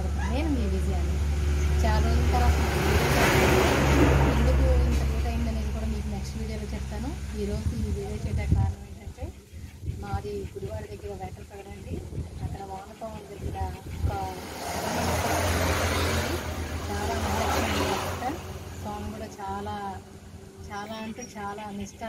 విజయవాడ నేను మీ విజయాన్ని చాలా రోజుల తర్వాత ఎందుకు ఇంత లేట్ అయిందనేది కూడా మీకు నెక్స్ట్ వీడియోలో చెప్తాను ఈరోజు ఈ వీడియో చేయడానికి కారణం ఏంటంటే మాది గుడివాడ దగ్గర వేటలపగడ అండి అక్కడ వానపాము దగ్గర ఒక చాలా మంది వచ్చారు స్వామి కూడా చాలా చాలా అంటే చాలా నిష్ట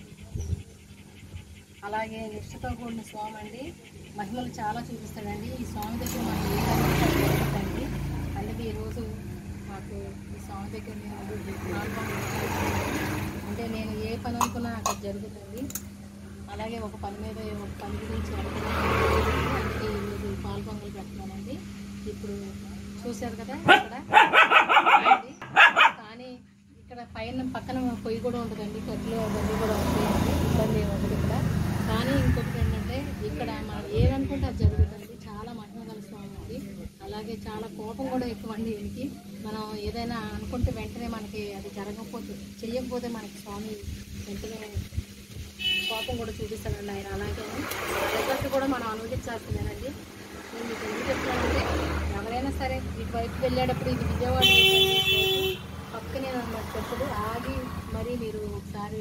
అలాగే నిష్ఠతో కూడిన స్వామి అండి మహిమలు చాలా చూపిస్తాడండి ఈ స్వామి దగ్గర మనం ఏదండి అందుకే ఈరోజు మాకు ఈ స్వామి దగ్గర నేను పాల్గొని అంటే నేను ఏ పని అనుకున్నా అక్కడ జరుగుతుంది అలాగే ఒక పని మీద ఒక పని గురించి అనుకున్నాను అందుకే ఈరోజు పాల్గొంగలు పెడుతున్నానండి ఇప్పుడు చూశారు కదా ఇక్కడ ఉంది. కానీ ఇక్కడ పైన పక్కన పొయ్యి కూడా ఉంటుందండి కట్లు అవన్నీ కూడా ఉంటాయండి ఇబ్బంది ఏమి ఉండదు ఇక్కడ కానీ ఇంకొకటి ఏంటంటే ఇక్కడ మనం ఏదనుకుంటే అది జరుగుతుంది చాలా మహిమ గల స్వామి అండి అలాగే చాలా కోపం కూడా ఎక్కువ అండి దీనికి మనం ఏదైనా అనుకుంటే వెంటనే మనకి అది జరగకపోతే చెయ్యకపోతే మనకి స్వామి వెంటనే కోపం కూడా చూపిస్తాడండి ఆయన అలాగే రిజల్ట్ కూడా మనం అనుభవించాల్సిందేనండి నేను మీకు ఎందుకు చెప్తున్నానంటే ఎవరైనా సరే ఇటువైపు వెళ్ళేటప్పుడు ఇది విజయవాడ అయితే పక్కనే అనమాట చెప్పుడు ఆగి మరి మీరు ఒకసారి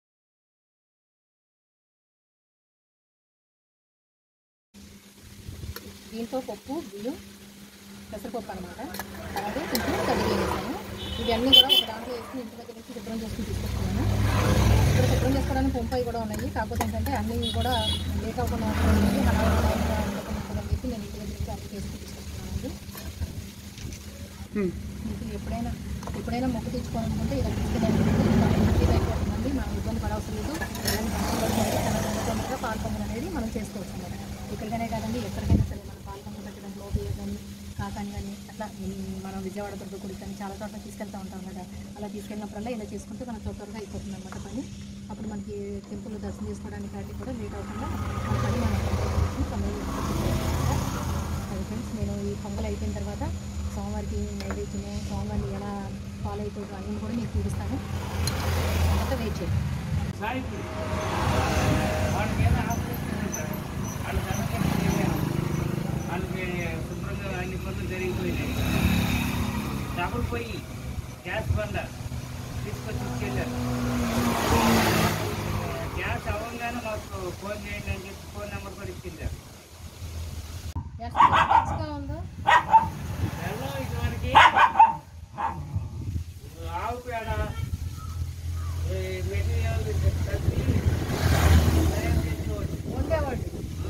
దీంతో పప్పు బియ్యం పెసరపప్పు అనమాట అలాగే కొంచెం కడిగి వేసాను ఇవన్నీ కూడా ఒక దాంట్లో వేసుకుని ఇంటి దగ్గర నుంచి శుభ్రం చేసుకుని తీసుకొస్తున్నాను ఇక్కడ శుభ్రం చేసుకోవడానికి పంపాయి కూడా ఉన్నాయి కాకపోతే ఏంటంటే అన్నీ కూడా లేట్ అవ్వకుండా ఉంటుంది హడావుడిగా ఉండకుండా చెప్పి నేను ఇంటి దగ్గర నుంచి అన్ని చేసుకుని తీసుకొస్తున్నానండి మీకు ఎప్పుడైనా ఎప్పుడైనా మొక్కు తెచ్చుకోవాలనుకుంటే ఇలా తీసుకెళ్ళాలి అయిపోతుందండి మనం ఇబ్బంది పడవసరం లేదు ఎలాంటి కష్టపడుతుంది చాలా తొందరగా పాల్పొంగల్ అనేది మనం చేసుకోవచ్చు అన్నమాట ఇక్కడికైనా కాదండి ఎక్కడికైనా సరే మనం పాల్పొంగల్ పెట్టడం లోపల కానీ కాకాని కానీ అట్లా ఉమ్, మనం విజయవాడ దుర్గ గుడి కానీ చాలా చోట్ల తీసుకెళ్తూ ఉంటాం కదా అలా తీసుకెళ్ళినప్పుడల్లా ఇలా చేసుకుంటే మనం త్వరగా అయిపోతుంది అనమాట పని అప్పుడు మనకి టెంపుల్ దర్శనం చేసుకోవడానికి వాటికి కూడా లేట్ అవ్వకుండా మన పని మనం తొందరగా అది ఫ్రెండ్స్ నేను ఈ పొంగల్ అయిపోయిన తర్వాత సోమవారికి నైవేద్యము సోమవారిని ఎలా ఫాలో అయిపోతుందో అన్నీ కూడా మీకు చూపిస్తాను తర్వాత వెయిట్ చేయండి సాయికి వాళ్ళకి ఏదో ఆపరేషన్ చేశారు వాళ్ళు కనుక చేయలేరు వాళ్ళకి శుభ్రంగా అన్ని పనులు జరిగిపోయినాయి డబుల్ పోయి గ్యాస్ బండ తీసుకొచ్చి ఇచ్చేళ్ళారు గ్యాస్ అవ్వగానే మాకు ఫోన్ చేయండి అని చెప్పి ఫోన్ నెంబర్ కూడా ఇచ్చిండారు ఎంత ఖర్చుగా ఉందో నెలలో ఇటువరకు ఆవు పేడ ఈ మెటీరియల్ ప్రతి తయారు చేసుకోవచ్చు ఉండేవాడు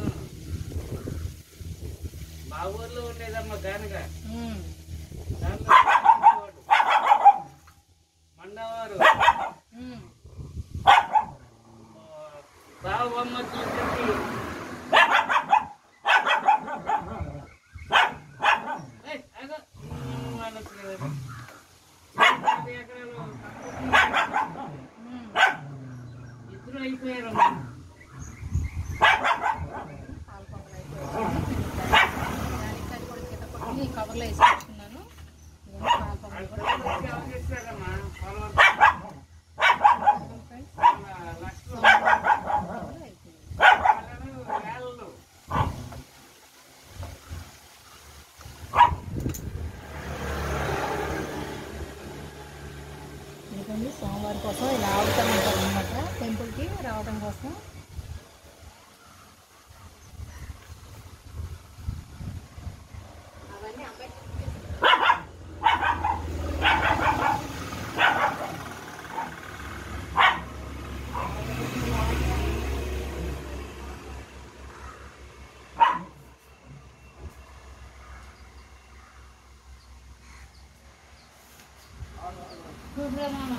మా ఊర్లో ఉండేదమ్మా గానగా ఉమ్. దాంట్లో చేసేవాడు. మండవారు ఉమ్. బావ బొమ్మ చూసి ఏయ్, ఆగు. ఉమ్, అనొచ్చు కదా. యాభై ఎకరాలు ఉమ్. ఇద్దరు అయిపోయారు పాలు పొంగల్ అయిపోయింది. దానికి అది కూడా కింద కొట్టి కవర్లో వేసుకుంటున్నాను ఇదిగోండి పాలు పొంగల్ కూడా ఎవరు చేశారమ్మా పొలం ఫ్రెండ్స్ లక్షలు పొంగల్ అయిపోయింది. వేలలో ఎందుకండి సోమవారం కోసం ఇలా ఆగుతూ ఉంటారు అనమాట టెంపుల్కి రావడం కోసం అవన్నీ అమ్మాయి చూడరామా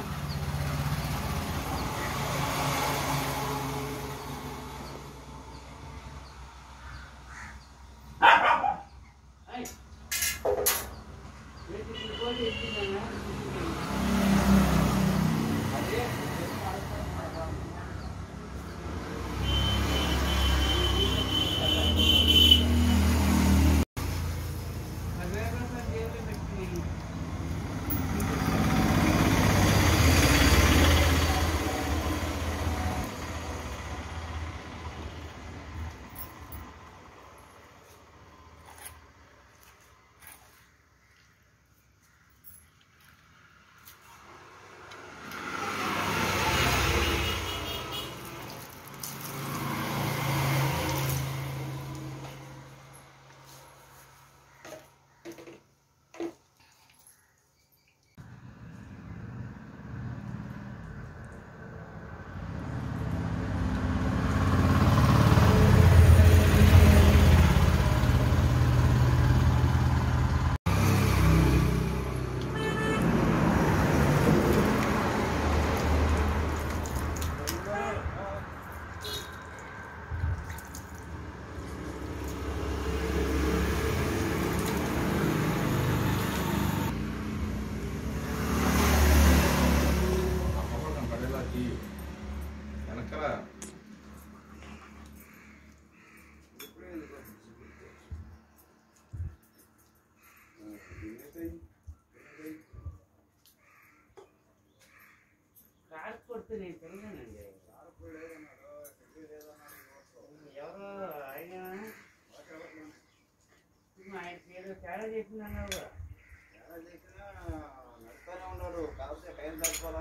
కారు కొడుతూ నేను తిరగానండి ఎవరో ఆయన ఆయన పేరు తేడా చెప్తున్నాను ఉన్నాడు కాకపోతే టైం తక్కువ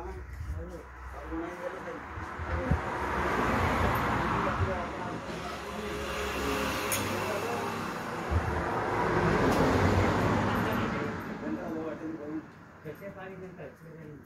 చెప్పేపానికి తింటారు చూడండి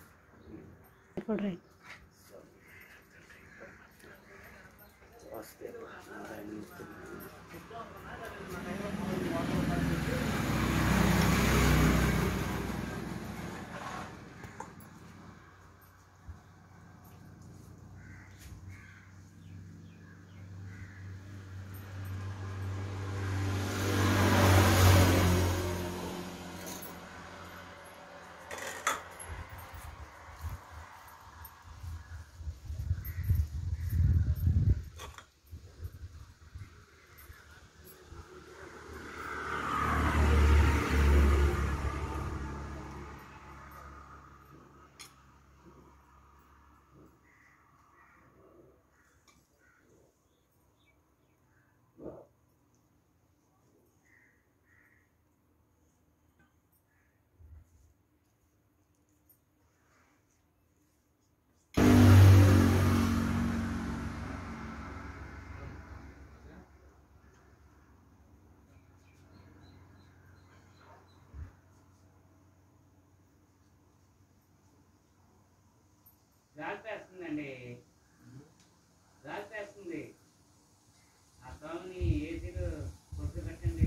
గాలి పేస్తుందండి గాలి పేస్తుంది ఆ స్వామిని ఏసీలో కొట్టు పెట్టండి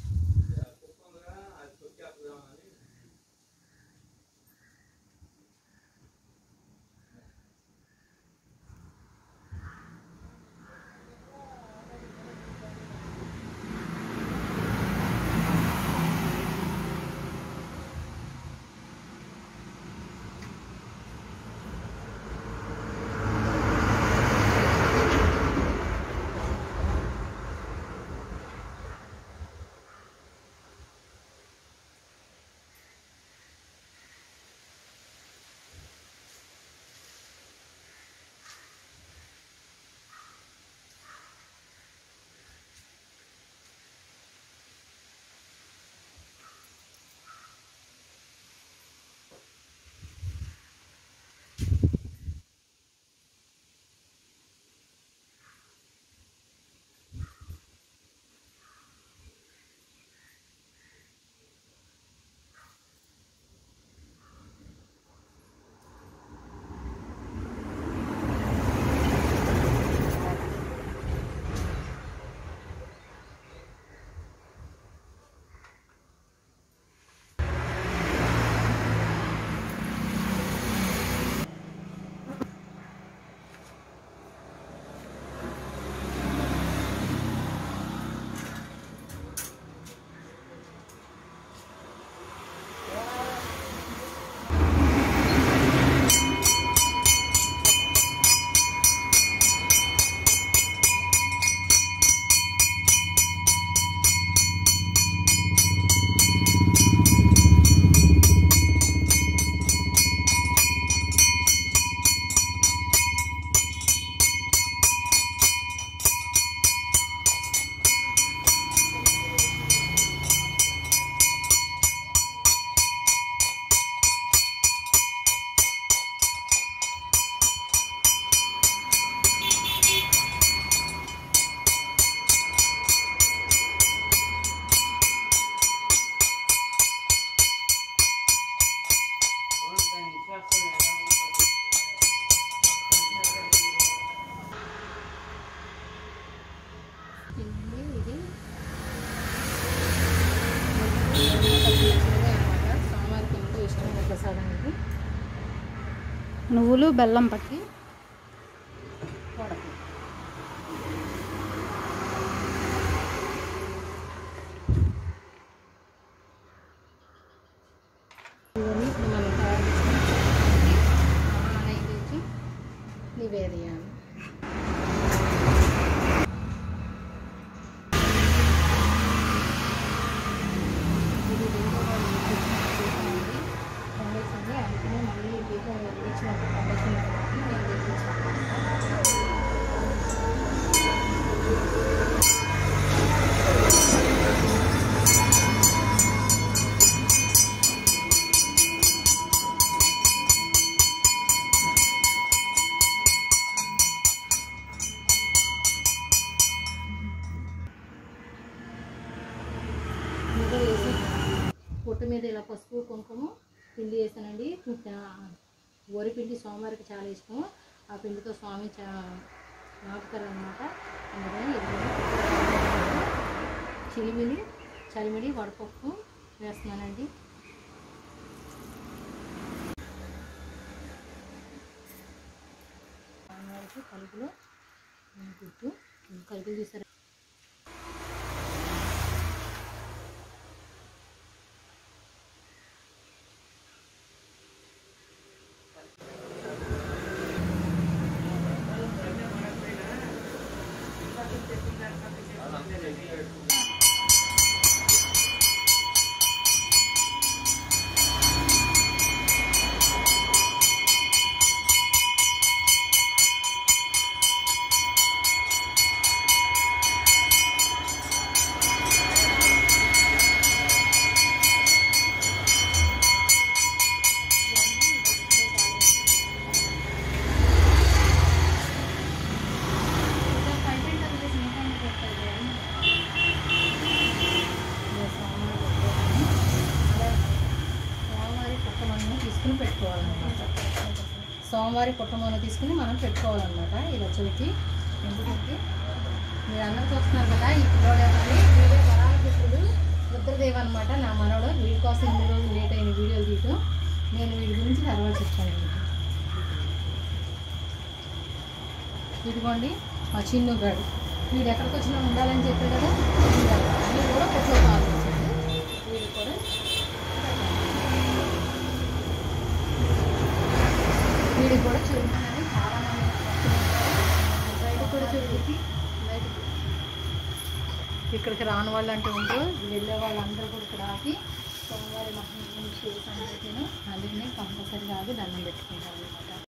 దాని విశ్వాసం ఎలా ఉంటుంది ఇది ఇది అన్నమాట స్వామివారికి ఎంతో ఇష్టమైన ప్రసాదం ఇది నువ్వులు బెల్లం పట్టి వడకు ఇవన్నీ ఇప్పుడు మనం తయారు చేసుకుని నైవేద్యం నివేదయాలు ఇది దేవుడు ఇలా పసుపు కుంకుమ పిండి వేసానండి వరి పిండి సోమవారికి చాలా ఇష్టం ఆ పిండితో స్వామి చా నాటుతారు అనమాట అందుకని ఇదిగోండి చిలిమిడి చలిమిడి వడపప్పు వేస్తున్నానండి స్వామివారికి కలుపులో గుడ్డు కలుపులు తీసారు సోమవారి పుట్టమన్ను తీసుకుని పెట్టుకోవాలన్నమాట సోమవారి పుట్టమన్ను తీసుకుని మనం పెట్టుకోవాలన్నమాట ఇలా చూపి ఎందుకంటే మీరు అందరూ చూస్తున్నారు కదా ఈ పిల్లోడు ఎవరని వీడియో వరాలకృష్ణుడు రుద్రదేవ్ అనమాట నా మనవడు వీడి కోసం ఇన్ని రోజులు లేట్ అయిన వీడియోలు తీయటం నేను వీడి గురించి తర్వాత చెప్తాను మీకు. ఇదిగోండి మా చిన్ను గాడు వీడు ఎక్కడికి వచ్చినా ఉండాలని చెప్పాడు కదా వీడు అన్నమాట. వీడు కూడా కొట్లో పాల్గొచ్చాడు వీడు కూడా వీడికి కూడా చూడమని చాలా మంది బయట కూడా చూడండి బయట ఇక్కడికి రాని వాళ్ళు అంటే ఉంటూ వెళ్ళే వాళ్ళందరూ కూడా ఇక్కడ ఆగి సోమవారి మహా చేసి అందుకని అందుకని కంపల్సరీగా ఆగి దండం పెట్టుకుంటారు అనమాట